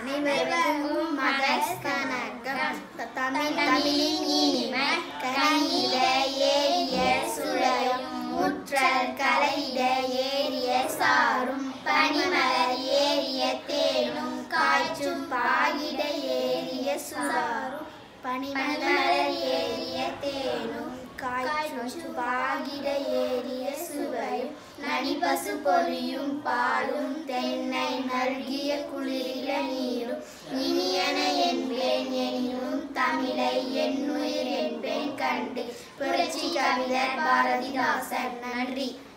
அனைவருக்கும் மதஸ்கனகம் தமிழ் தமிழின் இனிமை கனியிட ஏறிய சுழையும் முற்றல் கலையிட ஏறிய சாரும் பனிமலர் ஏறிய தேனும் காய்ச்சும் பாகிட ஏறிய சுதாரும் பனிமலர் ஏறிய தேனும் காய்ச்சும் பாகிட ஏறிய சுவையும் நனிபசு பொரியும் பாலும் தென்னை நல்கிய குளிரில நீரும் இனியன என்பேன் எனினும் தமிழை என்னுயிர் என்பேன் கண்டு புரட்சி கவிஞர் பாரதிதாசன் நன்றி